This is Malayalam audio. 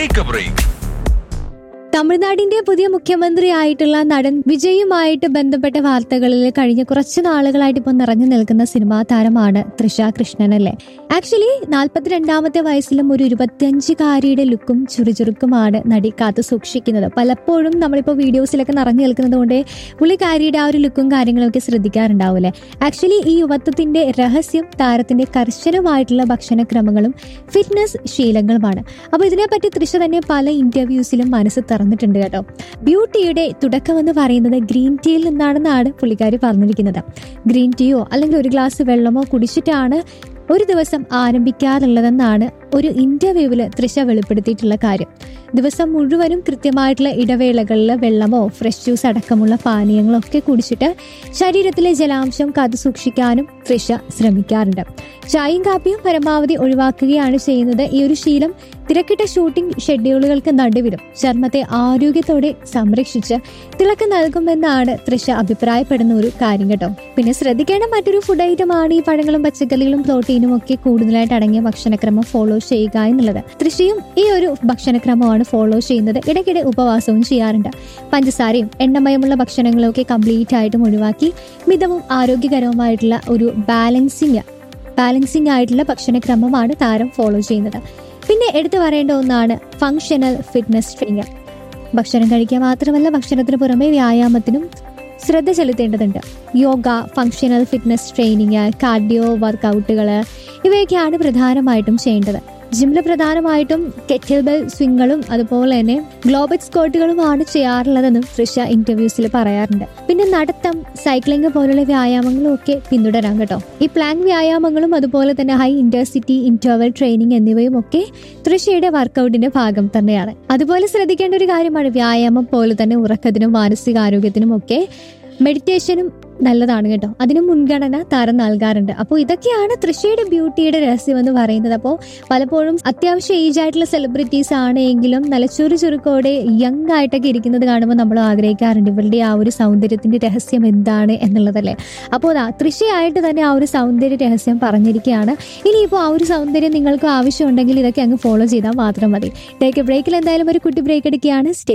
ടേക്ക് എ ബ്രേക്ക് തമിഴ്നാടിന്റെ പുതിയ മുഖ്യമന്ത്രിയായിട്ടുള്ള നടൻ വിജയുമായിട്ട് ബന്ധപ്പെട്ട വാർത്തകളിൽ കഴിഞ്ഞ കുറച്ച് നാളുകളായിട്ട് ഇപ്പോൾ നിറഞ്ഞു നിൽക്കുന്ന സിനിമാ താരമാണ് തൃഷ കൃഷ്ണൻ അല്ലേ ആക്ച്വലി നാൽപ്പത്തിരണ്ടാമത്തെ വയസ്സിലും ഒരു ഇരുപത്തിയഞ്ചുകാരിയുടെ ലുക്കും ചുറുചുറുക്കുമാണ് നടി കാത്തു സൂക്ഷിക്കുന്നത് പലപ്പോഴും നമ്മളിപ്പോൾ വീഡിയോസിലൊക്കെ നിറഞ്ഞു നിൽക്കുന്നത് കൊണ്ട് പുള്ളിക്കാരിയുടെ ആ ഒരു ലുക്കും കാര്യങ്ങളൊക്കെ ശ്രദ്ധിക്കാറുണ്ടാവില്ലേ ആക്ച്വലി ഈ യുവത്വത്തിന്റെ രഹസ്യം താരത്തിന്റെ കർശനമായിട്ടുള്ള ഭക്ഷണക്രമങ്ങളും ഫിറ്റ്നസ് ശീലങ്ങളുമാണ് അപ്പോൾ ഇതിനെപ്പറ്റി തൃശ തന്നെ പല ഇന്റർവ്യൂസിലും മനസ്സ് തുറന്നിട്ടുണ്ട് കേട്ടോ ബ്യൂട്ടിയുടെ തുടക്കം എന്ന് പറയുന്നത് ഗ്രീൻ ടീയിൽ നിന്നാണെന്നാണ് പുള്ളിക്കാരി പറഞ്ഞിരിക്കുന്നത് ഗ്രീൻ ടീയോ അല്ലെങ്കിൽ ഒരു ഗ്ലാസ് വെള്ളമോ കുടിച്ചിട്ടാണ് ഒരു ദിവസം ആരംഭിക്കാറുള്ളതെന്നാണ് ഒരു ഇന്റർവ്യൂവിൽ തൃശ വെളിപ്പെടുത്തിയിട്ടുള്ള കാര്യം ദിവസം മുഴുവനും കൃത്യമായിട്ടുള്ള ഇടവേളകളിൽ വെള്ളമോ ഫ്രഷ് ജ്യൂസ് അടക്കമുള്ള പാനീയങ്ങളോ ഒക്കെ കുടിച്ചിട്ട് ശരീരത്തിലെ ജലാംശം കാത്തു സൂക്ഷിക്കാനും തൃശ ശ്രമിക്കാറുണ്ട് ചായയും കാപ്പിയും പരമാവധി ഒഴിവാക്കുകയാണ് ചെയ്യുന്നത് ഈ ഒരു ശീലം തിരക്കിട്ട ഷൂട്ടിംഗ് ഷെഡ്യൂളുകൾക്ക് നടുവിലും ചർമ്മത്തെ ആരോഗ്യത്തോടെ സംരക്ഷിച്ച് തിളക്കം നൽകുമെന്നാണ് തൃശ അഭിപ്രായപ്പെടുന്ന ഒരു കാര്യം കേട്ടോ പിന്നെ ശ്രദ്ധിക്കേണ്ട മറ്റൊരു ഫുഡ് ഐറ്റമാണ് ഈ പഴങ്ങളും പച്ചക്കറികളും പ്രോട്ടീനും ഒക്കെ കൂടുതലായിട്ട് അടങ്ങിയ ഭക്ഷണക്രമം ഫോളോ ചെയ്യുക എന്നുള്ളത് തൃശയും ഈ ഒരു ഭക്ഷണക്രമമാണ് ഫോളോ ചെയ്യുന്നത് ഇടയ്ക്കിടെ ഉപവാസവും ചെയ്യാറുണ്ട് പഞ്ചസാരയും എണ്ണമയമുള്ള ഭക്ഷണങ്ങളൊക്കെ കംപ്ലീറ്റ് ആയിട്ടും ഒഴിവാക്കി മിതവും ആരോഗ്യകരവുമായിട്ടുള്ള ഒരു ബാലൻസിങ് ബാലൻസിങ് ആയിട്ടുള്ള ഭക്ഷണക്രമമാണ് താരം ഫോളോ ചെയ്യുന്നത് പിന്നെ എടുത്തു പറയേണ്ട ഒന്നാണ് ഫങ്ഷണൽ ഫിറ്റ്നസ് ട്രെയിനിങ് ഭക്ഷണം കഴിക്കുക മാത്രമല്ല ഭക്ഷണത്തിന് പുറമെ വ്യായാമത്തിനും ശ്രദ്ധ ചെലുത്തേണ്ടതുണ്ട് യോഗ ഫങ്ഷണൽ ഫിറ്റ്നസ് ട്രെയിനിങ് കാർഡിയോ വർക്കൗട്ടുകൾ ഇവയൊക്കെയാണ് പ്രധാനമായിട്ടും ചെയ്യേണ്ടത് ജിമ്മിൽ പ്രധാനമായിട്ടും കെറ്റിൽ ബെൽ സ്വിങ്ങുകളും അതുപോലെ തന്നെ ഗ്ലോബറ്റ് സ്കോട്ടുകളുമാണ് ചെയ്യാറുള്ളതെന്നും തൃശ ഇന്റർവ്യൂസിൽ പറയാറുണ്ട് പിന്നെ നടത്തം സൈക്ലിംഗ് പോലുള്ള വ്യായാമങ്ങളും ഒക്കെ പിന്തുടരാം കേട്ടോ ഈ പ്ലാങ്ക് വ്യായാമങ്ങളും അതുപോലെ തന്നെ ഹൈ ഇന്റർസിറ്റി ഇന്റർവൽ ട്രെയിനിങ് എന്നിവയും ഒക്കെ തൃശയുടെ വർക്കൗട്ടിന്റെ ഭാഗം തന്നെയാണ് അതുപോലെ ശ്രദ്ധിക്കേണ്ട ഒരു കാര്യമാണ് വ്യായാമം പോലെ തന്നെ ഉറക്കത്തിനും മാനസികാരോഗ്യത്തിനും ഒക്കെ മെഡിറ്റേഷനും നല്ലതാണ് കേട്ടോ അതിന് മുൻഗണന താരം നൽകാറുണ്ട് അപ്പോൾ ഇതൊക്കെയാണ് തൃശയുടെ ബ്യൂട്ടിയുടെ രഹസ്യം എന്ന് പറയുന്നത് അപ്പോൾ പലപ്പോഴും അത്യാവശ്യം ഏജ് ആയിട്ടുള്ള സെലിബ്രിറ്റീസ് ആണെങ്കിലും നല്ല ചുറു ചുരുക്കോടെ യങ് ആയിട്ടൊക്കെ ഇരിക്കുന്നത് കാണുമ്പോൾ നമ്മൾ ആഗ്രഹിക്കാറുണ്ട് ഇവരുടെ ആ ഒരു സൗന്ദര്യത്തിന്റെ രഹസ്യം എന്താണ് എന്നുള്ളതല്ലേ അപ്പോൾ അതാ തൃശയായിട്ട് തന്നെ ആ ഒരു സൗന്ദര്യ രഹസ്യം പറഞ്ഞിരിക്കുകയാണ് ഇനിയിപ്പോൾ ആ ഒരു സൗന്ദര്യം നിങ്ങൾക്ക് ആവശ്യമുണ്ടെങ്കിൽ ഇതൊക്കെ അങ്ങ് ഫോളോ ചെയ്താൽ മാത്രം മതി ടേക്ക് എ ബ്രേക്കിൽ എന്തായാലും ഒരു കുട്ടി ബ്രേക്ക് എടുക്കുകയാണ് സ്റ്റേ